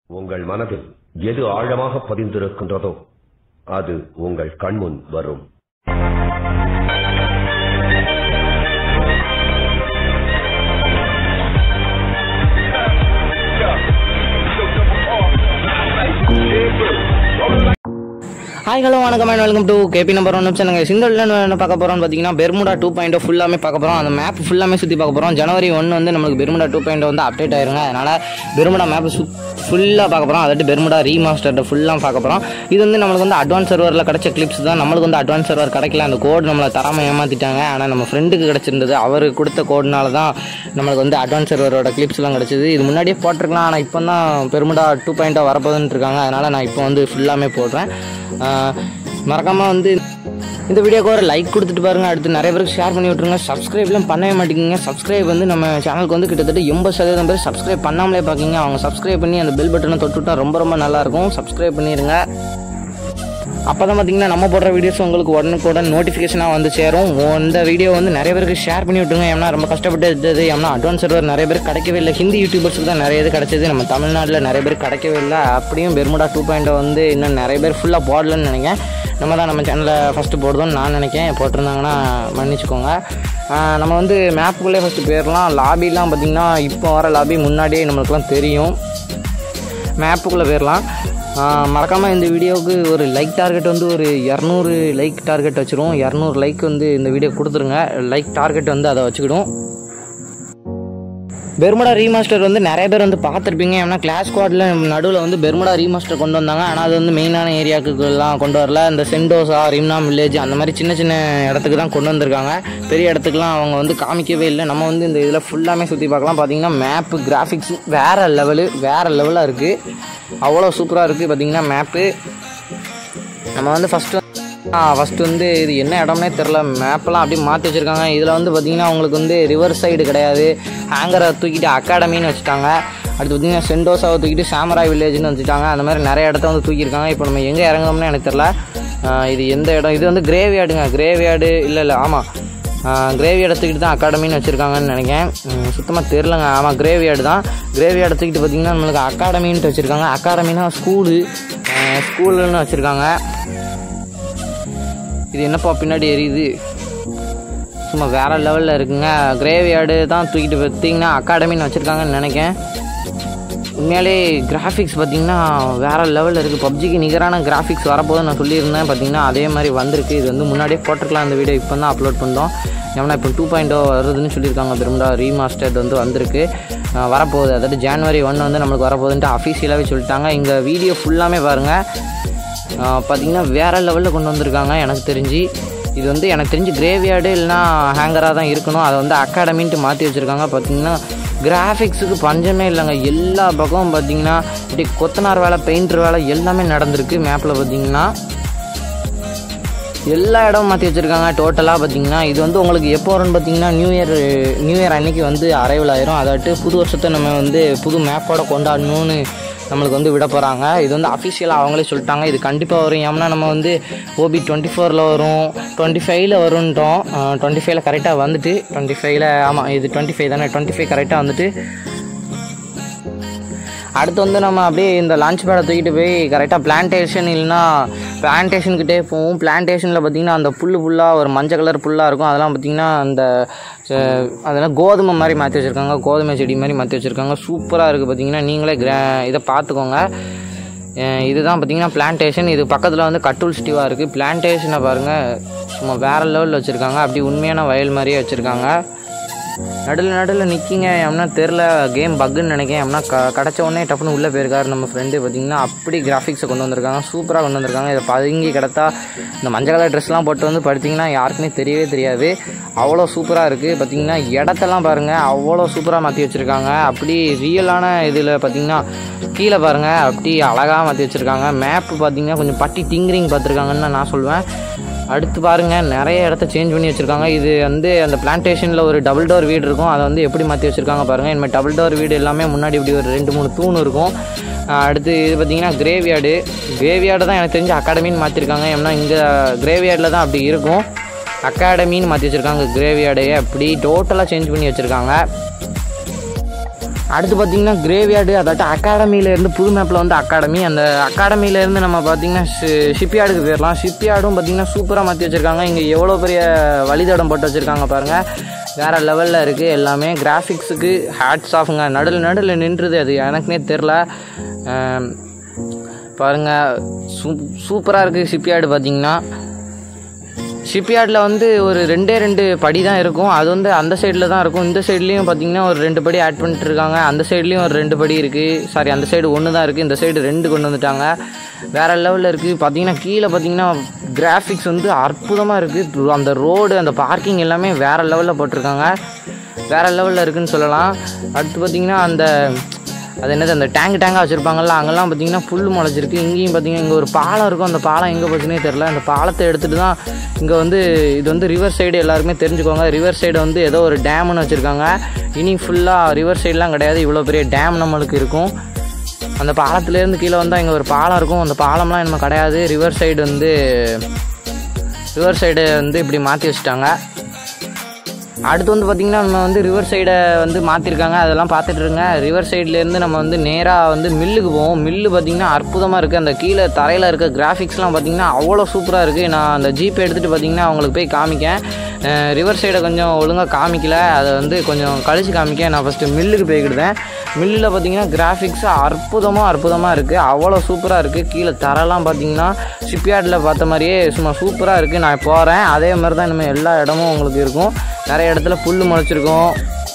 உங்கள் மனதில் எது ஆழமாக பதிந்திருக்கின்றதோ அது உங்கள் கண்முன் வரும் ஹாய் ஹலோ வணக்கம் and welcome to KB number one சேனங்க சிந்தலில் என்ன பார்க்க போகிறோம்னு பார்த்தீங்கன்னா பெர்முடா டூ பாயிண்ட் ஃபுல்லாமே பார்க்க போகிறோம் அந்த மேப் ஃபுல்லாமே சுற்றி பார்க்க போகிறோம் ஜனவரி ஒன்று வந்து நம்மளுக்கு பெர்முடா டூ பாயிண்ட் வந்து அப்டேட் ஆயிருங்க அதனால் பெர்முடா மேப் சு ஃபுல்லாக பார்க்க போகிறோம் அதாட்டு பெர்முடா ரீமாஸ்டர்ட ஃபுல்லாக பார்க்க போகிறோம் இது வந்து நம்மளுக்கு வந்து அட்வான்ஸ் சர்வரில் கிடைச்ச கிளிப்ஸ் தான் நம்மளுக்கு வந்து அட்வான்ஸ் சர்வர் கிடைக்கல அந்த கோடு நம்மளை தராமல் ஏமாற்றிட்டாங்க ஆனால் நம்ம ஃப்ரெண்டுக்கு கிடச்சிருந்தது அவர் கொடுத்த கோடுனால தான் நம்மளுக்கு வந்து அட்வான்ஸ் சர்வரோட கிளிப்ஸ்லாம் கிடச்சிது இது முன்னாடியே போட்டிருக்கலாம் ஆனால் இப்போ தான் பெர்முடா டூ பாயிண்ட்டாக வரப்போகுதுன்னு இருக்காங்க அதனால் நான் இப்போ வந்து ஃபுல்லாமே போடுறேன் மறக்காமல் வந்து இந்த வீடியோக்கு ஒரு லைக் கொடுத்துட்டு பாருங்க அடுத்து நிறைய பேருக்கு ஷேர் பண்ணி விட்ருங்க சப்ஸ்கிரைப்லாம் பண்ணவே மாட்டேங்கிங்க சப்ஸ்கிரைப் வந்து நம்ம சேனலுக்கு வந்து கிட்டத்தட்ட எண்பது சதவீதம் பேர் சப்ஸ்கிரைப் பண்ணாமலே பார்க்கிங்க அவங்க சப்ஸ்கிரைப் பண்ணி அந்த பெல் பட்டனை தொட்டுவிட்டா ரொம்ப ரொம்ப நல்லாயிருக்கும் சப்ஸ்கிரைப் பண்ணிடுங்க அப்போ தான் பார்த்தீங்கன்னா நம்ம போடுற வீடியோஸ் உங்களுக்கு உடனுக்குடன் நோட்டிஃபிகேஷனாக வந்து சேரும் இந்த வீடியோ வந்து நிறைய பேருக்கு ஷேர் பண்ணி விட்டுருங்க ஏன்னா ரொம்ப கஷ்டப்பட்டு இருந்தது ஏன்னா அட்வான்ஸ் சர்வர் நிறைய பேர் கிடைக்கவே இல்லை ஹிந்தி யூடியூபர்ஸுக்கு தான் நிறைய இது கிடைச்சது நம்ம தமிழ்நாட்டில் நிறைய பேர் கிடைக்கவே இல்லை அப்படியும் பெர்முடா டூ பாயிண்ட் வந்து இன்னும் நிறைய பேர் ஃபுல்லாக போடலன்னு நினைக்கிறேன் நம்ம தான் நம்ம சேனலில் ஃபஸ்ட்டு போடுதோன்னு நான் நினைக்கிறேன் போட்டிருந்தாங்கன்னா மன்னிச்சுக்கோங்க ஆஹ் நம்ம வந்து மேப்புக்குள்ளே ஃபஸ்ட்டு போயிடலாம் லாபிலாம் பார்த்திங்கன்னா இப்போ வர லாபி முன்னாடியே நம்மளுக்குலாம் தெரியும் மேப்புக்குள்ளே போயிடலாம் மறக்காமல் இந்த வீடியோவுக்கு ஒரு லைக் டார்கெட் வந்து ஒரு இரநூறு லைக் டார்கெட் வச்சுருவோம் இரநூறு லைக் வந்து இந்த வீடியோ கொடுத்துருங்க லைக் டார்கெட் வந்து அதை வச்சுக்கிடும் பெர்முடா ரீமாஸ்டர் வந்து நிறைய பேர் வந்து பார்த்துருப்பீங்க ஏன்னா கிளாஸ் ஸ்குவாடில் நடுவில் வந்து பெர்முடா ரீமாஸ்டர் கொண்டு வந்தாங்க ஆனால் அது வந்து மெயினான ஏரியாவுக்குலாம் கொண்டு வரல இந்த சென்டோசா ரிம்னாம் வில்லேஜ் அந்த மாதிரி சின்ன சின்ன இடத்துக்கு தான் கொண்டு வந்திருக்காங்க பெரிய இடத்துக்குலாம் அவங்க வந்து காமிக்கவே இல்லை நம்ம வந்து இந்த இதில் ஃபுல்லாமே சுற்றி பார்க்கலாம் பார்த்தீங்கன்னா மேப்பு கிராஃபிக்ஸ் வேறு லெவலு வேறு லெவலாக இருக்குது அவ்வளோ சூப்பராக இருக்குது பார்த்தீங்கன்னா மேப்பு நம்ம வந்து ஃபஸ்ட்டு ஃபஸ்ட்டு வந்து இது என்ன இடம்னே தெரில மேப்பெல்லாம் அப்படியே மாற்றி வச்சுருக்காங்க இதில் வந்து பார்த்திங்கன்னா உங்களுக்கு வந்து ரிவர் சைடு கிடையாது ஹேங்கரை தூக்கிட்டு அகாடமின்னு வச்சுட்டாங்க அடுத்து பார்த்திங்கன்னா சென்டோஸாவை தூக்கிட்டு சாமராய் வில்லேஜ்னு வச்சுட்டாங்க அந்த மாதிரி நிறைய இடத்த வந்து தூக்கியிருக்காங்க இப்போ நம்ம எங்கே இறங்கணும்னு எனக்கு தெரில ஆஹ் இது எந்த இடம் இது வந்து கிரேவியார்டுங்க கிரேவியார்டு இல்லை இல்லை ஆமாம் கிரேவி எடுத்துக்கிட்டு தான் அகாடமின்னு வச்சுருக்காங்கன்னு நினைக்கிறேன் சுத்தமாக தெரிலங்க ஆமாம் கிரேவியார்டு தான் கிரேவி எடுத்துக்கிட்டு பார்த்திங்கன்னா நம்மளுக்கு அகாடமின்ட்டு வச்சுருக்காங்க அகாடமினா ஸ்கூலு ஸ்கூலுன்னு வச்சுருக்காங்க இது என்னப்பா பின்னாடி எரியுது சும்மா வேறு லெவலில் இருக்குங்க கிரேவியார்டு தான் தூக்கிட்டு பார்த்தீங்கன்னா அகாடமின்னு வச்சுருக்காங்கன்னு நினைக்கிறேன் உண்மையாலே கிராஃபிக்ஸ் பார்த்தீங்கன்னா வேறு லெவலில் இருக்குது பப்ஜிக்கு நிகரான கிராஃபிக்ஸ் வரப்போகுது நான் சொல்லியிருந்தேன் பார்த்தீங்கன்னா அதே மாதிரி வந்திருக்கு இது வந்து முன்னாடியே போட்டிருக்கலாம் இந்த வீடியோ இப்போ தான் அப்லோட் பண்ணோம் ஏன்னா இப்போ டூ பாயிண்ட் வருதுன்னு சொல்லியிருக்காங்க பெருமுடா ரீமாஸ்டர்ட் வந்து வந்திருக்கு அஹ் வரப்போகுது அதாவது ஜான்வரி ஒன் வந்து நம்மளுக்கு வரப்போகுதுன்ட்டு அஃபீஷியலாகவே சொல்லிட்டாங்க இங்கே வீடியோ ஃபுல்லாமே பாருங்கள் பார்த்திங்கன்னா வேறு லெவலில் கொண்டு வந்திருக்காங்க எனக்கு தெரிஞ்சு இது வந்து எனக்கு தெரிஞ்சு கிரேவியார்டு இல்லைனா ஹேங்கராக தான் இருக்கணும் அதை வந்து அகாடமின்ட்டு மாற்றி வச்சுருக்காங்க பார்த்தீங்கன்னா கிராஃபிக்ஸுக்கு பஞ்சமே இல்லைங்க எல்லா பக்கமும் பார்த்தீங்கன்னா இப்படி கொத்தனார் வேலை பெயிண்டர் வேலை எல்லாமே நடந்திருக்கு மேப்பில் பார்த்தீங்கன்னா எல்லா இடமும் மாற்றி வச்சுருக்காங்க டோட்டலாக பார்த்தீங்கன்னா இது வந்து உங்களுக்கு எப்போ வரும்னு பார்த்தீங்கன்னா நியூ இயர் நியூ இயர் அன்னைக்கு வந்து அரைவல் ஆயிரும் அதாட்டு புது வருஷத்தை நம்ம வந்து புது மேப்போட கொண்டாடணும்னு நம்மளுக்கு வந்து விட போகிறாங்க இது வந்து அஃபிஷியலாக அவங்களே சொல்லிட்டாங்க இது கண்டிப்பாக வரும் ஏன்னா நம்ம வந்து ஓபி டுவெண்ட்டி ஃபோரில் வரும் டுவெண்ட்டி ஃபைவ்ல வரும்ன்றோம் டுவெண்ட்டி ஃபைவ்ல கரெக்டாக வந்துட்டு டுவெண்ட்டி ஃபைவ்ல ஆமாம் இது டுவெண்ட்டி ஃபைவ் தானே டுவெண்ட்டி ஃபைவ் கரெக்டாக வந்துட்டு அடுத்து வந்து நம்ம அப்படியே இந்த லான்ச் பேடை தூக்கிட்டு போய் கரெக்டாக பிளான்டேஷன் இல்லைன்னா பிளான்டேஷன்கிட்டே போவோம் பிளான்டேஷனில் பார்த்திங்கன்னா அந்த புல் புல்லாக ஒரு மஞ்சள் கலர் புல்லாக இருக்கும் அதெல்லாம் பார்த்திங்கன்னா அந்த அஹ், அதெல்லாம் கோதுமை மாதிரி மாற்றி வச்சுருக்காங்க கோதுமை செடி மாதிரி மாற்றி வச்சுருக்காங்க சூப்பராக இருக்குது பார்த்திங்கன்னா நீங்களே கிரா இதை பார்த்துக்கோங்க அஹ், இதுதான் பார்த்திங்கன்னா பிளான்டேஷன் இது பக்கத்தில் வந்து கட்டூல் ஸ்டிவாக இருக்குது பிளான்டேஷனை பாருங்கள் சும்மா வேறு லெவலில் வச்சுருக்காங்க அப்படி உண்மையான வயல் மாதிரியே வச்சுருக்காங்க நடுவில் நடுவில் நிற்கிங்க எம்னா தெரில கேம் பக்குன்னு நினைக்கிறேன் எம்னா க கிடச்ச உடனே டப்புன்னு உள்ளே போயிருக்காரு நம்ம ஃப்ரெண்டு பார்த்தீங்கன்னா அப்படி கிராஃபிக்ஸை கொண்டு வந்திருக்காங்க சூப்பராக கொண்டு வந்திருக்காங்க இதை பதுங்கி கிடத்தா இந்த மஞ்சள் கலர் ட்ரெஸ்லாம் போட்டு வந்து படுத்திங்கன்னா யாருக்குமே தெரியவே தெரியாது அவ்வளோ சூப்பராக இருக்குது பார்த்தீங்கன்னா இடத்தெல்லாம் பாருங்கள் அவ்வளோ சூப்பராக மாற்றி வச்சுருக்காங்க அப்படி ரியலான இதில் பார்த்தீங்கன்னா கீழே பாருங்கள் அப்படி அழகாக மாற்றி வச்சுருக்காங்க மேப்பு பார்த்தீங்கன்னா கொஞ்சம் பட்டி டிங்கரிங் பார்த்துருக்காங்கன்னு நான் சொல்லுவேன் அடுத்து பாருங்கள் நிறைய இடத்த சேஞ்ச் பண்ணி வச்சுருக்காங்க இது வந்து அந்த பிளான்டேஷனில் ஒரு டபுள் டோர் வீடு இருக்கும் அதை வந்து எப்படி மாற்றி வச்சுருக்காங்க பாருங்கள் இனிமேல் டபுள் டோர் வீடு எல்லாமே முன்னாடி இப்படி ஒரு ரெண்டு மூணு தூண் இருக்கும் ஆஹ் அடுத்து இது பார்த்தீங்கன்னா கிரேவியார்டு கிரேவியார்டு தான் எனக்கு தெரிஞ்சு அகாடமின்னு மாற்றிருக்காங்க ஏன்னா இங்கே கிரேவியார்டில் தான் அப்படி இருக்கும் அகாடமின்னு மாற்றி வச்சுருக்காங்க கிரேவியார்டையே அப்படி டோட்டலாக சேஞ்ச் பண்ணி வச்சுருக்காங்க அடுத்து பார்த்தீங்கன்னா கிரேவியார்டு அதாட்டு அகாடமியிலேருந்து புது மேப்பில் வந்து அகாடமி அந்த அகாடமியிலேருந்து நம்ம பார்த்தீங்கன்னா ஷிப்யார்டுக்கு போயிடலாம் ஷிப்யார்டும் பார்த்தீங்கன்னா சூப்பராக மாற்றி வச்சுருக்காங்க இங்கே எவ்வளோ பெரிய வழித்தடம் போட்டு வச்சுருக்காங்க பாருங்கள் வேறு லெவலில் இருக்குது எல்லாமே கிராஃபிக்ஸுக்கு ஹேட்ஸ் ஆஃபுங்க நடுவில் நடுவில் நின்றுது அது எனக்குனே தெரில பாருங்கள் சூ சூப்பராக இருக்குது ஷிப்யார்டு பார்த்தீங்கன்னா ஷிப்யார்டில் வந்து ஒரு ரெண்டே ரெண்டு படி தான் இருக்கும் அது வந்து அந்த சைடில் தான் இருக்கும் இந்த சைட்லேயும் பார்த்தீங்கன்னா ஒரு ரெண்டு படி ஆட் பண்ணிட்டு இருக்காங்க அந்த சைட்லேயும் ஒரு ரெண்டு படி இருக்குது சாரி அந்த சைடு ஒன்று தான் இருக்குது இந்த சைடு ரெண்டு கொண்டு வந்துட்டாங்க வேறு லெவலில் இருக்குது பார்த்தீங்கன்னா கீழே பார்த்தீங்கன்னா கிராஃபிக்ஸ் வந்து அற்புதமாக இருக்குது அந்த ரோடு அந்த பார்க்கிங் எல்லாமே வேறு லெவலில் போட்டிருக்காங்க வேறு லெவலில் இருக்குன்னு சொல்லலாம் அடுத்து பார்த்தீங்கன்னா அந்த அது என்னது அந்த டேங்க் டேங்காக வச்சுருப்பாங்கல்ல அங்கெல்லாம் பார்த்தீங்கன்னா புல் முளைச்சிருக்கு இங்கேயும் பார்த்தீங்கன்னா இங்கே ஒரு பாலம் இருக்கும் அந்த பாலம் எங்கே போச்சுன்னே தெரில அந்த பாலத்தை எடுத்துகிட்டு தான் இங்கே வந்து இது வந்து ரிவர் சைடு எல்லாருமே தெரிஞ்சுக்கோங்க ரிவர் சைடு வந்து ஏதோ ஒரு டேம்னு வச்சுருக்காங்க இனி ஃபுல்லாக ரிவர் சைட்லாம் கிடையாது இவ்வளோ பெரிய டேம் நம்மளுக்கு இருக்கும் அந்த பாலத்துலேருந்து கீழே வந்தால் இங்கே ஒரு பாலம் இருக்கும் அந்த பாலம்லாம் நம்ம கிடையாது ரிவர் சைடு வந்து ரிவர் சைடு வந்து இப்படி மாற்றி வச்சுட்டாங்க அடுத்து வந்து பார்த்திங்கன்னா நம்ம வந்து ரிவர் சைடை வந்து மாற்றிருக்காங்க அதெல்லாம் பார்த்துட்டு இருங்க ரிவர் சைட்லேருந்து நம்ம வந்து நேராக வந்து மில்லுக்கு போவோம் மில்லு பார்த்திங்கன்னா அற்புதமாக இருக்குது அந்த கீழே தரையில் இருக்க கிராஃபிக்ஸ்லாம் பார்த்திங்கன்னா அவ்வளோ சூப்பராக இருக்குது நான் அந்த ஜீப்பை எடுத்துகிட்டு பார்த்திங்கன்னா அவங்களுக்கு போய் காமிக்கேன் ரிவர் சைடை கொஞ்சம் ஒழுங்காக காமிக்கல அதை வந்து கொஞ்சம் கழிச்சு காமிக்க நான் ஃபஸ்ட்டு மில்லுக்கு போய்க்கிட்டேன் மில்லில் பார்த்தீங்கன்னா கிராஃபிக்ஸ் அற்புதமாக அற்புதமாக இருக்குது அவ்வளோ சூப்பராக இருக்குது கீழே தரெல்லாம் பார்த்தீங்கன்னா ஷிப்யார்டில் பார்த்த மாதிரியே சும்மா சூப்பராக இருக்குது நான் போகிறேன் அதே மாதிரி தான் இனிமேல் எல்லா இடமும் உங்களுக்கு இருக்கும் நிறைய இடத்துல புல் முளைச்சிருக்கும்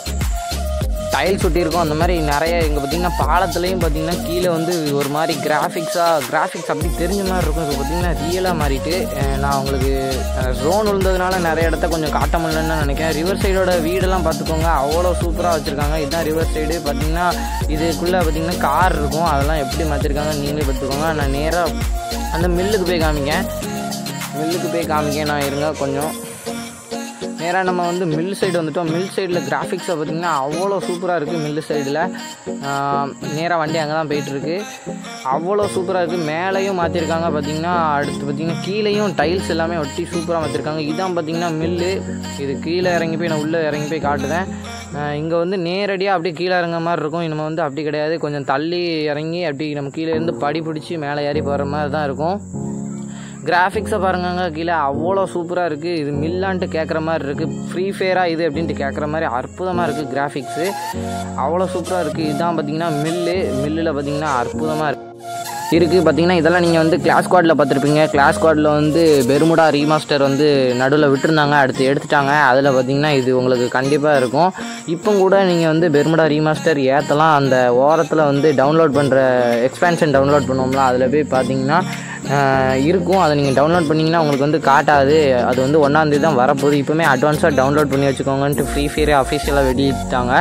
டைல்ஸ் ஒட்டியிருக்கும் அந்த மாதிரி நிறைய இங்கே பார்த்தீங்கன்னா பாலத்துலேயும் பார்த்தீங்கன்னா கீழே வந்து ஒரு மாதிரி கிராஃபிக்ஸாக கிராஃபிக்ஸ் அப்படி தெரிஞ்ச மாதிரி இருக்கும் இப்போ பார்த்தீங்கன்னா ரியலாக மாறிட்டு அஹ் நான் உங்களுக்கு ட்ரோன் விழுந்ததுனால நிறைய இடத்த கொஞ்சம் காட்ட முடியலன்னு நினைக்கிறேன் ரிவர் சைடோட வீடெல்லாம் பார்த்துக்கோங்க அவ்வளோ சூப்பராக வச்சுருக்காங்க இதுதான் ரிவர் சைடு பார்த்தீங்கன்னா இதுக்குள்ளே பார்த்தீங்கன்னா கார் இருக்கும் அதெல்லாம் எப்படி மாற்றிருக்காங்க நீங்களே பார்த்துக்கோங்க நான் நேராக அந்த மில்லுக்கு போய் காமிக்கேன் மில்லுக்கு போய் காமிக்க நான் இருங்க கொஞ்சம் நேராக நம்ம வந்து மில் சைடு வந்துட்டோம் மில் சைடில் கிராஃபிக்ஸை பார்த்திங்கன்னா அவ்வளோ சூப்பராக இருக்குது மில் சைடில் நேராக வண்டி அங்கே தான் போயிட்டுருக்கு அவ்வளோ சூப்பராக இருக்குது மேலேயும் மாற்றிருக்காங்க பார்த்திங்கன்னா அடுத்து பார்த்திங்கன்னா கீழேயும் டைல்ஸ் எல்லாமே ஒட்டி சூப்பராக மாற்றிருக்காங்க இதான் பார்த்திங்கன்னா மில்லு இது கீழே இறங்கி போய் நான் உள்ளே இறங்கி போய் காட்டுறேன் இங்கே வந்து நேரடியாக அப்படியே கீழே இறங்க மாதிரி இருக்கும் நம்ம வந்து அப்படி கிடையாது கொஞ்சம் தள்ளி இறங்கி அப்படி நம்ம கீழே இருந்து படி பிடிச்சி மேலே ஏறி போகிற மாதிரி தான் இருக்கும் கிராஃபிக்ஸை பாருங்கங்க கீழே அவ்வளோ சூப்பராக இருக்குது இது மில்லான்ட்டு கேட்குற மாதிரி இருக்குது ஃப்ரீ ஃபயராக இது அப்படின்ட்டு கேட்குற மாதிரி அற்புதமாக இருக்குது கிராஃபிக்ஸு அவ்வளோ சூப்பராக இருக்குது இதுதான் பார்த்தீங்கன்னா மில்லு மில்லில் பார்த்தீங்கன்னா அற்புதமாக இருக்குது இருக்குது பார்த்தீங்கன்னா இதெல்லாம் நீங்கள் வந்து கிளாஸ் ஸ்குவாடில் பார்த்துருப்பீங்க கிளாஸ் ஸ்குவாடில் வந்து பெருமுடா ரீமாஸ்டர் வந்து நடுவில் விட்டுருந்தாங்க அடுத்து எடுத்துட்டாங்க அதில் பார்த்தீங்கன்னா இது உங்களுக்கு கண்டிப்பாக இருக்கும் இப்போ கூட நீங்கள் வந்து பெருமுடா ரீமாஸ்டர் ஏற்றலாம் அந்த ஓரத்தில் வந்து டவுன்லோட் பண்ணுற எக்ஸ்பேன்ஷன் டவுன்லோட் பண்ணுவோம்ல அதில் போய் பார்த்தீங்கன்னா ஆஹ், இருக்கும் அதை நீங்கள் டவுன்லோட் பண்ணிங்கன்னா உங்களுக்கு வந்து காட்டாது அது வந்து ஒன்றாந்தேதி தான் வரப்போகுது இப்போவுமே அட்வான்ஸாக டவுன்லோட் பண்ணி வச்சுக்கோங்கன்ட்டு ஃப்ரீ ஃபயரே அஃபிஷியலாக வெளியிட்டாங்க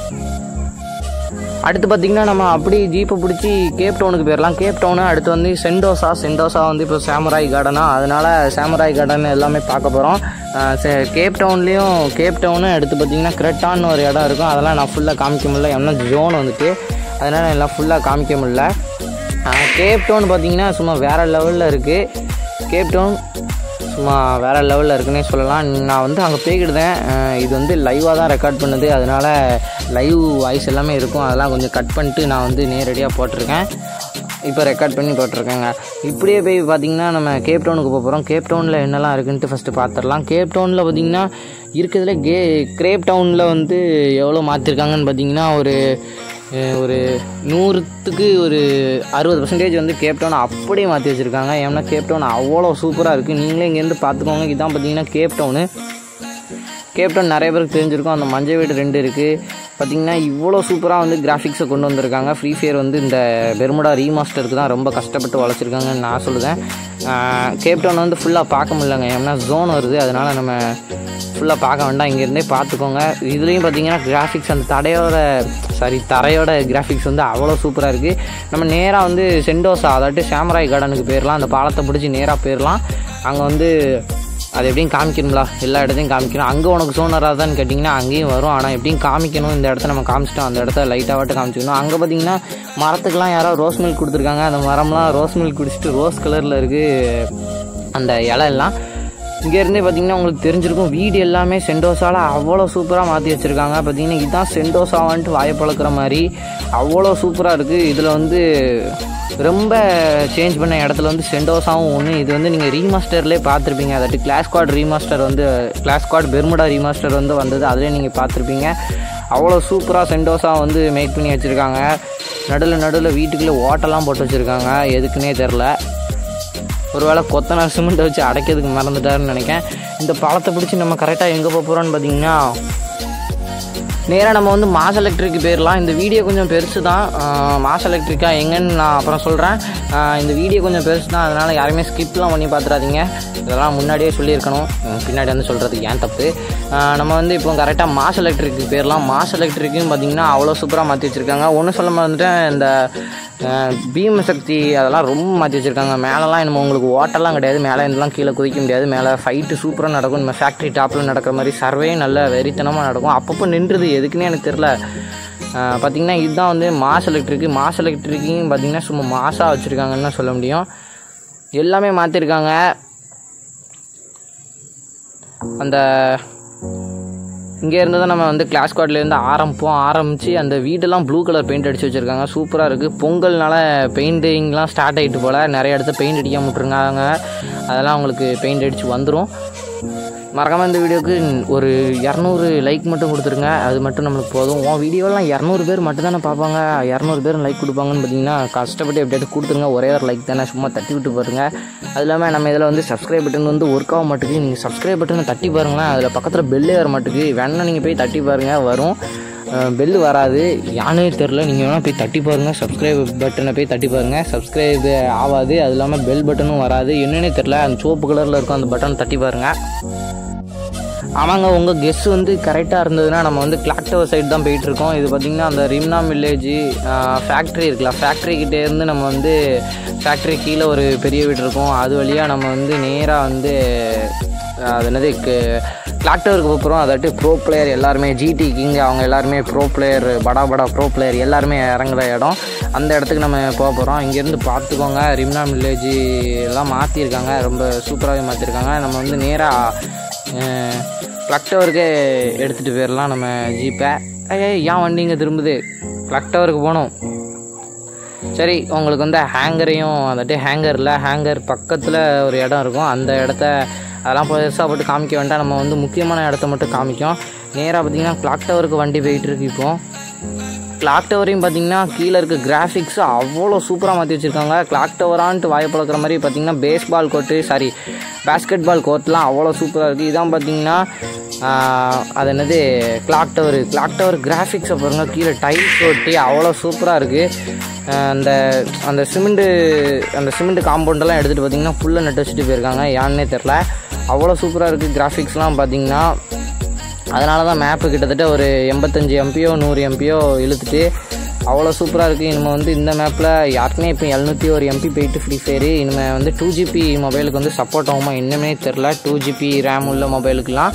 அடுத்து பார்த்தீங்கன்னா நம்ம அப்படி ஜீப்பை பிடிச்சி கேப் டவுனுக்கு போயிடலாம் கேப் டவுனு அடுத்து வந்து சென்டோசா சென்டோசா வந்து இப்போ சாமுராய் கார்டனா அதனால சாமுராய் கார்டன் எல்லாமே பார்க்க போகிறோம் கேப் டவுன்லேயும் கேப் டவுனு அடுத்து பார்த்தீங்கன்னா கிரெட்டான்னு ஒரு இடம் இருக்கும் அதெல்லாம் நான் ஃபுல்லாக காமிக்க முடியல ஏன்னா ஜோன் வந்துட்டு அதனால எல்லாம் ஃபுல்லாக காமிக்க முடியல கேப் டவுன் பார்த்தீங்கன்னா சும்மா வேறு லெவலில் இருக்குது கேப் டவுன் சும்மா வேறு லெவலில் இருக்குன்னே சொல்லலாம் நான் வந்து அங்கே போய்கிட்டேன் இது வந்து லைவாக தான் ரெக்கார்ட் பண்ணுது அதனால் லைவ் வாய்ஸ் எல்லாமே இருக்கும் அதெல்லாம் கொஞ்சம் கட் பண்ணிட்டு நான் வந்து நேரடியாக போட்டிருக்கேன் இப்போ ரெக்கார்ட் பண்ணி போட்டிருக்கேங்க இப்படியே போய் பார்த்தீங்கன்னா நம்ம கேப் டவுனுக்கு போக போகிறோம் கேப் டவுனில் என்னெல்லாம் இருக்குன்ட்டு ஃபஸ்ட்டு பார்த்துடலாம் கேப் டவுனில் பார்த்தீங்கன்னா இருக்கிறதுல கே கிரேப் டவுனில் வந்து எவ்வளோ மாற்றிருக்காங்கன்னு பார்த்தீங்கன்னா ஒரு அஹ் ஒரு நூறுத்துக்கு ஒரு அறுபது பர்சன்டேஜ் வந்து கேப் டவுன் அப்படியே மாற்றி வச்சுருக்காங்க ஏன்னா கேப் டவுன் அவ்வளோ சூப்பராக இருக்குது நீங்களே இங்கேருந்து பார்த்துக்கோங்க இதான் பார்த்தீங்கன்னா கேப் டவுனு கேப் டவுன் நிறைய பேருக்கு தெரிஞ்சிருக்கும் அந்த மஞ்சள் வீடு ரெண்டு இருக்குது பார்த்தீங்கன்னா இவ்வளோ சூப்பராக வந்து கிராஃபிக்ஸை கொண்டு வந்திருக்காங்க ஃப்ரீ ஃபயர் வந்து இந்த பெர்முடா ரீமாஸ்டருக்கு தான் ரொம்ப கஷ்டப்பட்டு வளர்ச்சிருக்காங்கன்னு நான் சொல்லுவேன் கேப் டவுன் வந்து ஃபுல்லாக பார்க்க முடியலங்க ஏன்னா ஜோன் வருது அதனால் நம்ம ஃபுல்லாக பார்க்க வேண்டாம் இங்கேருந்தே பார்த்துக்கோங்க இதுலேயும் பார்த்தீங்கன்னா கிராஃபிக்ஸ் அந்த தடையோட சாரி தரையோட கிராஃபிக்ஸ் வந்து அவ்வளோ சூப்பராக இருக்குது நம்ம நேராக வந்து சென்டோசா அதாட்டு சாமராய் கார்டனுக்கு போயிடலாம் அந்த பாலத்தை பிடிச்சி நேராக போயிடலாம் அங்கே வந்து அது எப்படியும் காமிக்கணும்ல எல்லா இடத்தையும் காமிக்கணும் அங்கே உனக்கு சோன் வராதான்னு கேட்டிங்கன்னா அங்கேயும் வரும் ஆனால் எப்படியும் காமிக்கணும் இந்த இடத்த நம்ம காமிச்சிட்டோம் அந்த இடத்த லைட்டாகட்டு காமிச்சிக்கணும் அங்கே பார்த்தீங்கன்னா மரத்துக்கெலாம் யாரோ ரோஸ் மில்க் கொடுத்துருக்காங்க அந்த மரம்லாம் ரோஸ் மில்க் குடிச்சிட்டு ரோஸ் கலரில் இருக்குது அந்த இலை எல்லாம் இங்கேருந்தே பார்த்தீங்கன்னா உங்களுக்கு தெரிஞ்சிருக்கும் வீடு எல்லாமே சென்டோசால அவ்வளோ சூப்பராக மாற்றி வச்சுருக்காங்க பார்த்தீங்கன்னா இதுதான் சென்டோசாவான்ட்டு வாயை பழக்கிற மாதிரி அவ்வளோ சூப்பராக இருக்குது இதில் வந்து ரொம்ப சேஞ்ச் பண்ண இடத்துல வந்து சென்டோஸாவும் ஒன்று இது வந்து நீங்கள் ரீமாஸ்டர்லேயே பார்த்துருப்பீங்க அதாட்டி கிளாஸ் கார்டு ரீமாஸ்டர் வந்து கிளாஸ் கார்டு பெர்முடா ரீமாஸ்டர் வந்து வந்தது அதிலே நீங்கள் பார்த்துருப்பீங்க அவ்வளோ சூப்பராக சென்டோஸா வந்து மேக் பண்ணி வச்சுருக்காங்க நடுவில் நடுவில் வீட்டுக்குள்ளே ஓட்டெல்லாம் போட்டு வச்சுருக்காங்க எதுக்குன்னே தெரில ஒருவேளை கொத்தனார் சிமெண்ட் வச்சு அடைக்கிறதுக்கு மறந்துட்டாருன்னு நினைக்கிறேன் இந்த பழத்தை பிடிச்சி நம்ம கரெக்டாக எங்கே போக போகிறோன்னு பார்த்தீங்கன்னா நேராக நம்ம வந்து மாஸ் எலக்ட்ரிக்கு போயிடலாம் இந்த வீடியோ கொஞ்சம் பெருசு தான் மாஸ் எலக்ட்ரிக்கா எங்கன்னு நான் அப்புறம் சொல்கிறேன் இந்த வீடியோ கொஞ்சம் பெருசு தான் அதனால் யாருமே ஸ்கிப்லாம் பண்ணி பார்த்துறாதீங்க இதெல்லாம் முன்னாடியே சொல்லியிருக்கணும் உம், பின்னாடி வந்து சொல்கிறதுக்கு ஏன் தப்பு ஆஹ் நம்ம வந்து இப்போ கரெக்டாக மாஸ் எலக்ட்ரிக்கு போயிடலாம் மாஸ் எலக்ட்ரிக்கும் பார்த்தீங்கன்னா அவ்வளோ சூப்பராக மாற்றி வச்சுருக்காங்க ஒன்றும் சொல்ல மறந்துட்டேன் இந்த பீம சக்தி அதெல்லாம் ரொம்ப மாற்றி வச்சுருக்காங்க மேலெலாம் நம்ம உங்களுக்கு ஓட்டெல்லாம் கிடையாது மேலே இருந்தெல்லாம் கீழே குதிக்க முடியாது மேலே ஃபைட்டு சூப்பராக நடக்கும் நம்ம ஃபேக்ட்ரி டாப்பில் நடக்கிற மாதிரி சர்வே நல்ல வெறித்தனமாக நடக்கும் அப்பப்போ நின்றுது எதுக்குன்னே எனக்கு தெரில பார்த்தீங்கன்னா இதுதான் வந்து மாஸ் எலக்ட்ரிக்கு மாஸ் எலக்ட்ரிக்கையும் பார்த்தீங்கன்னா சும்மா மாசாக வச்சுருக்காங்கன்னு தான் சொல்ல முடியும் எல்லாமே மாற்றிருக்காங்க அந்த இங்கே இருந்து தான் நம்ம வந்து கிளாஸ் கார்ட்லேருந்து ஆரம்பிப்போம் ஆரம்பித்து அந்த வீடெல்லாம் ப்ளூ கலர் பெயிண்ட் அடித்து வச்சுருக்காங்க சூப்பராக இருக்குது பொங்கல்னால பெயிண்டிங்லாம் ஸ்டார்ட் ஆகிட்டு போல் நிறைய இடத்துல பெயிண்ட் அடிக்காம விட்ருக்காங்க அதெல்லாம் உங்களுக்கு பெயிண்ட் அடித்து வந்துடும் மறக்காமல் இந்த வீடியோக்கு ஒரு இரநூறு லைக் மட்டும் கொடுத்துருங்க அது மட்டும் நம்மளுக்கு போதும் உன் வீடியோலாம் இரநூறு பேர் மட்டும் தானே பார்ப்பாங்க இரநூறு பேர் லைக் கொடுப்பாங்கன்னு பார்த்தீங்கன்னா கஷ்டப்பட்டு எப்படியாவது கொடுத்துருங்க ஒரே ஒரு லைக் தானே சும்மா தட்டி விட்டு பாருங்க அது இல்லாமல் நம்ம இதில் வந்து சப்ஸ்கிரைப் பட்டன் வந்து ஒர்க் ஆக மாட்டேங்குது நீங்கள் சப்ஸ்கிரைப் பட்டனை தட்டி பாருங்களேன் அதில் பக்கத்தில் பெல்லே வர மாட்டேங்குது வேணா நீங்கள் போய் தட்டி பாருங்கள் வரும் பெல் வராது யானே தெரில நீங்கள் வேணால் போய் தட்டி பாருங்கள் சப்ஸ்கிரைப் பட்டனை போய் தட்டி பாருங்கள் சப்ஸ்கிரைப் ஆகாது அது இல்லாமல் பெல் பட்டனும் வராது என்னன்னே தெரில அந்த சிவப்பு கலரில் இருக்கும் அந்த பட்டன் தட்டி பாருங்கள் ஆமாங்க உங்கள் கெஸ் வந்து கரெக்டாக இருந்ததுன்னா நம்ம வந்து கிளாக் டவர் சைடு தான் போயிட்டுருக்கோம் இது பார்த்திங்கன்னா அந்த ரிம்னா வில்லேஜ் ஃபேக்ட்ரி இருக்குல்ல ஃபேக்ட்ரி கிட்டே இருந்து நம்ம வந்து ஃபேக்ட்ரி கீழே ஒரு பெரிய வீடு இருக்கும் அது வழியாக நம்ம வந்து நேராக வந்து ஆஹ், அது என்னது கிளாக் டவருக்கு போகிறோம் அதாட்டி ப்ரோ பிளேயர் எல்லாருமே ஜிடி கிங் அவங்க எல்லாருமே ப்ரோ பிளேயர் படா படா ப்ரோ பிளேயர் எல்லாருமே இறங்குற இடம் அந்த இடத்துக்கு நம்ம போக போகிறோம் இங்கேருந்து பார்த்துக்கோங்க ரிம்னா வில்லேஜ் எல்லாம் மாற்றிருக்காங்க ரொம்ப சூப்பராகவே மாற்றிருக்காங்க நம்ம வந்து நேராக க்ளக் டவருக்கே எடுத்துகிட்டு போயிடலாம் நம்ம ஜீப்பை ஏய் ஏன் வண்டி இங்கே திரும்புது க்ளக் டவருக்கு போகணும் சரி உங்களுக்கு வந்து ஹேங்கரையும் அதாட்டி ஹேங்கரில் ஹேங்கர் பக்கத்தில் ஒரு இடம் இருக்கும் அந்த இடத்த அதெல்லாம் பெருசாக போட்டு காமிக்க வேண்டாம் நம்ம வந்து முக்கியமான இடத்த மட்டும் காமிக்கும் நேராக பார்த்தீங்கன்னா கிளாக் டவருக்கு வண்டி போயிட்டு இருக்கு இப்போ கிளாக் டவரையும் பார்த்தீங்கன்னா கீழே இருக்க கிராஃபிக்ஸ் அவ்வளோ சூப்பராக மாற்றி வச்சுருக்காங்க கிளாக் டவரான்ட்டு வாயை பழக்கிற மாதிரி பார்த்தீங்கன்னா baseball court sorry basketball கோர்ட்லாம் அவ்வளோ சூப்பராக இருக்குது இதான் பார்த்தீங்கன்னா ஆஹ், அது என்னது கிளாக் டவர் கிளாக் டவர் கிராஃபிக்ஸை பாருங்க கீழே டைல்ஸ் ஒட்டி அவ்வளோ சூப்பராக இருக்குது அந்த அந்த சிமெண்ட்டு அந்த சிமெண்ட் காம்பவுண்டெல்லாம் எடுத்துகிட்டு பார்த்தீங்கன்னா ஃபுல்லாக நட்டு வச்சுட்டு போயிருக்காங்க ஏன்னே தெரில அவ்வளோ சூப்பராக இருக்குது கிராஃபிக்ஸ்லாம் பார்த்தீங்கன்னா அதனால தான் மேப்பு கிட்டத்தட்ட ஒரு எண்பத்தஞ்சு எம்பியோ நூறு எம்பியோ இழுத்துட்டு அவ்வளோ சூப்பராக இருக்குது இனிமேல் வந்து இந்த மேப்பில் யாருக்குமே இப்போ எழுநூற்றி ஒரு எம்பி போயிட்டு ஃப்ரீ ஃபயரு இனிமேல் வந்து டூ ஜிபி மொபைலுக்கு வந்து சப்போர்ட் ஆகுமா இன்னுமே தெரில டூ ஜிபி ரேம் உள்ள மொபைலுக்குலாம்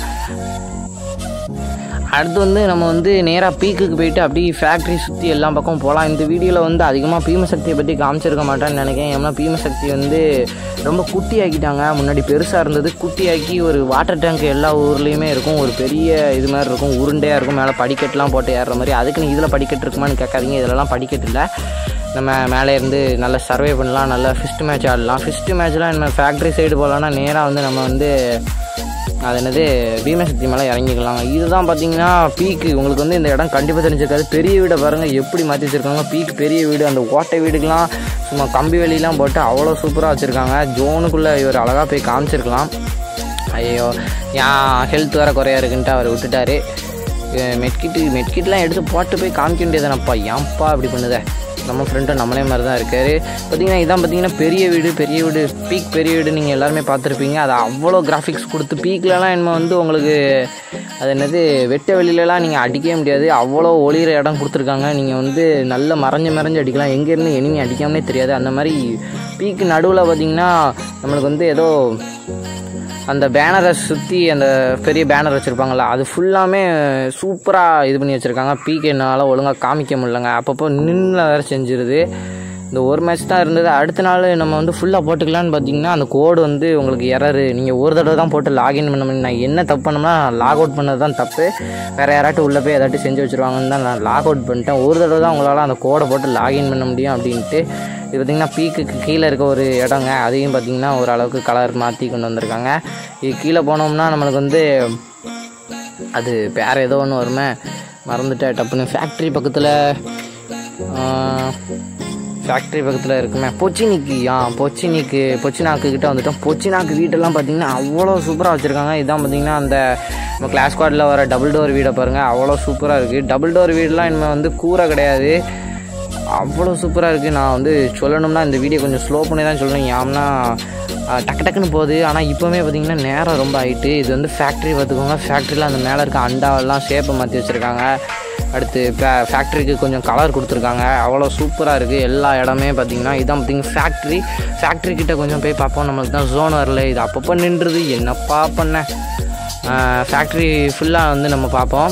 அடுத்து வந்து நம்ம வந்து நேராக பீக்குக்கு போயிட்டு அப்படியே ஃபேக்ட்ரி சுற்றி எல்லா பக்கம் போகலாம் இந்த வீடியோவில் வந்து அதிகமாக பீமசக்தியை பற்றி காமிச்சிருக்க மாட்டேன்னு நினைக்கிறேன் ஏன்னா பீமசக்தி வந்து ரொம்ப குட்டி ஆக்கிட்டாங்க முன்னாடி பெருசாக இருந்தது குட்டியாக்கி ஒரு வாட்டர் டேங்க் எல்லா ஊர்லேயுமே இருக்கும் ஒரு பெரிய இது மாதிரி இருக்கும் உருண்டையாக இருக்கும் மேலே படிக்கட்டுலாம் போட்டு ஏறுற மாதிரி அதுக்குன்னு இதில் படிக்கட்டு இருக்குமான்னு கேட்காதீங்க இதிலலாம் படிக்கட்டு இல்லை நம்ம மேலே இருந்து நல்லா சர்வே பண்ணலாம் நல்லா ஃபிஸ்ட் மேட்ச் ஆடலாம் ஃபிஸ்ட் மேட்ச்லாம் நம்ம ஃபேக்ட்ரி சைடு போகலான்னா நேராக வந்து நம்ம வந்து அது என்னது பீமசக்தி மேலே இறங்கிக்கலாம் இதுதான் பார்த்தீங்கன்னா பீக்கு உங்களுக்கு வந்து இந்த இடம் கண்டிப்பாக தெரிஞ்சிருக்காது பெரிய வீடை பாருங்கள் எப்படி மாற்றி வச்சுருக்காங்க பீக் பெரிய வீடு அந்த ஓட்டை வீடுக்கெலாம் சும்மா கம்பி வெளியெலாம் போட்டு அவ்வளோ சூப்பராக வச்சுருக்காங்க ஜோனுக்குள்ளே இவர் அழகாக போய் காமிச்சிருக்கலாம் ஐயோ ஏன் ஹெல்த் வேறு குறையா இருக்குன்ட்டு அவர் விட்டுட்டாரு மெட்கிட்டு மெட்கிட்லாம் எடுத்து போட்டு போய் காமிக்க வேண்டியதானப்பா ஏன்ப்பா இப்படி பண்ணுதே நம்ம ஃப்ரெண்டும் நம்மளே மாதிரி தான் இருக்காரு பார்த்தீங்கன்னா இதான் பார்த்தீங்கன்னா பெரிய வீடு பெரிய வீடு பீக் பெரிய வீடு நீங்கள் எல்லாருமே பார்த்துருப்பீங்க அது அவ்வளோ கிராஃபிக்ஸ் கொடுத்து பீக்லலாம் என்ன வந்து உங்களுக்கு அது என்னது வெட்ட வெளியிலலாம் நீங்கள் அடிக்கவே முடியாது அவ்வளோ ஒளிகிற இடம் கொடுத்துருக்காங்க நீங்கள் வந்து நல்ல மறைஞ்சு மறைஞ்சு அடிக்கலாம் எங்கேருந்து எனிமி அடிக்காமலே தெரியாது அந்த மாதிரி பீக்கு நடுவில் பார்த்தீங்கன்னா நம்மளுக்கு வந்து ஏதோ அந்த பேனரை சுற்றி அந்த பெரிய பேனர் வச்சுருப்பாங்கள்ல அது ஃபுல்லாமே சூப்பராக இது பண்ணி வச்சுருக்காங்க பீக் என்னால் ஒழுங்காக காமிக்க முடியலங்க அப்பப்போ நின்று வேறு செஞ்சிருது இந்த ஒரு மேட்ச் தான் இருந்தது அடுத்த நாள் நம்ம வந்து ஃபுல்லாக போட்டுக்கலான்னு பார்த்தீங்கன்னா அந்த கோடு வந்து உங்களுக்கு எரரு நீங்கள் ஒரு தடவை தான் போட்டு லாகின் பண்ண முடியும் நான் என்ன தப்பு பண்ணோம்னா லாக் அவுட் பண்ணது தான் தப்பு வேறு யாராட்டும் உள்ளே போய் ஏதாட்டும் செஞ்சு வச்சுருவாங்கன்னு தான் நான் லாக் அவுட் பண்ணிட்டேன் ஒரு தடவை தான் உங்களால் அந்த கோடை போட்டு லாகின் பண்ண முடியும் அப்படின்ட்டு இது பார்த்திங்கன்னா பீக்குக்கு கீழே இருக்க ஒரு இடங்க அதையும் பார்த்திங்கன்னா ஓரளவுக்கு கலர் மாற்றி கொண்டு வந்திருக்காங்க இது கீழே போனோம்னா நம்மளுக்கு வந்து அது வேறு ஏதோ ஒன்று வருமே மறந்துட்டேன் டப்புன்னு ஃபேக்ட்ரி பக்கத்தில் ஃபேக்ட்ரி பக்கத்தில் இருக்குமே பொச்சினிக்கு ஆ பொச்சினிக்கு பொச்சினாக்கு கிட்ட வந்துட்டோம் பொச்சினாக்கு வீட்டெல்லாம் பார்த்தீங்கன்னா அவ்வளோ சூப்பராக வச்சுருக்காங்க இதான் பார்த்தீங்கன்னா அந்த நம்ம கிளாஸ் ஸ்குவாடில் வர டபுள் டோர் வீடை பாருங்கள் அவ்வளோ சூப்பராக இருக்குது டபுள் டோர் வீடெலாம் இனிமேல் வந்து கூரை கிடையாது அவ்வளோ சூப்பராக இருக்குது நான் வந்து சொல்லணும்னா இந்த வீடியோ கொஞ்சம் ஸ்லோ பண்ணி தான் சொல்கிறேன் ஏன்னா அஹ், டக்கு டக்குன்னு போகுது ஆனால் இப்போவே பார்த்தீங்கன்னா நேரம் ரொம்ப ஆயிட்டு இது வந்து ஃபேக்ட்ரி பார்த்துக்கோங்க ஃபேக்ட்ரியில் அந்த மேலே இருக்க அண்டாவெல்லாம் ஷேப்பை மாற்றி வச்சுருக்காங்க அடுத்து ஃபேக்ட்ரிக்கு கொஞ்சம் கலர் கொடுத்துருக்காங்க அவ்வளோ சூப்பராக இருக்குது எல்லா இடமே பார்த்தீங்கன்னா இதான் பார்த்தீங்கன்னா ஃபேக்ட்ரி ஃபேக்ட்ரி கிட்ட கொஞ்சம் போய் பார்ப்போம் நம்மளுக்கு தான் ஜோன் வரல இது அப்பப்போ நின்றுது என்னப்பா பண்ண ஃபேக்ட்ரி ஃபுல்லாக வந்து நம்ம பார்ப்போம்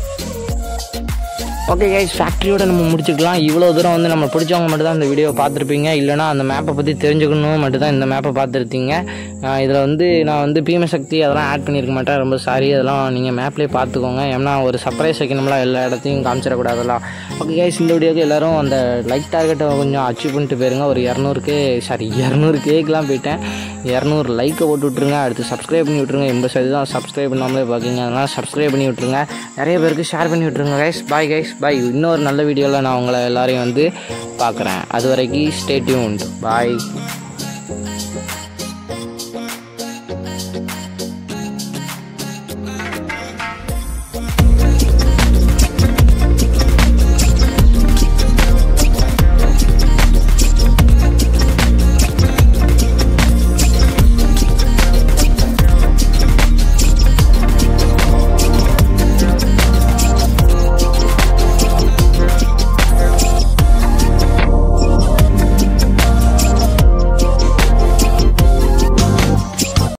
ஓகே கைஸ் ஃபேக்ட்ரியோட நம்ம முடிச்சுக்கலாம் இவ்வளோ தூரம் வந்து நம்ம பிடிச்சவங்க மட்டும் தான் இந்த வீடியோ பார்த்துருப்பீங்க இல்லைனா அந்த மேப்பை பற்றி தெரிஞ்சுக்கணும் மட்டும் தான் இந்த மேப்பை பார்த்துருத்தீங்க இதில் வந்து நான் வந்து பீம சக்தி அதெல்லாம் ஆட் பண்ணியிருக்க மாட்டேன் ரொம்ப சாரி அதெல்லாம் நீங்கள் மேப்லேயே பார்த்துக்கோங்க ஏன்னா ஒரு சர்ப்ரைஸ் வைக்கணும்ல எல்லா இடத்தையும் காமிச்சிடக்கூடாதுலாம் ஓகே கைஸ் இந்த வீடியோக்கு எல்லாரும் அந்த லைக் டார்கெட்டை கொஞ்சம் அச்சீவ் பண்ணிட்டு போயிருங்க ஒரு இரநூறுக்கு சாரி இரநூறு கேக்கெலாம் போயிட்டேன் இரநூறு லைக்கை போட்டு விட்ருங்க அடுத்து சப்ஸ்கிரைப் பண்ணி விட்ருங்க எண்பது சதவீதம் சப்ஸ்கிரைப் பண்ணாமலே பார்க்குங்க அதனால் சப்ஸ்கிரைப் பண்ணி விட்ருங்க நிறைய பேருக்கு ஷேர் பண்ணி விட்ருங்க கைஸ் பாய் கைஸ் பாய் இன்னொரு நல்ல வீடியோவில் நான் உங்களை எல்லாரையும் வந்து பார்க்குறேன் அது வரைக்கும் ஸ்டே டியூன்ட் பாய்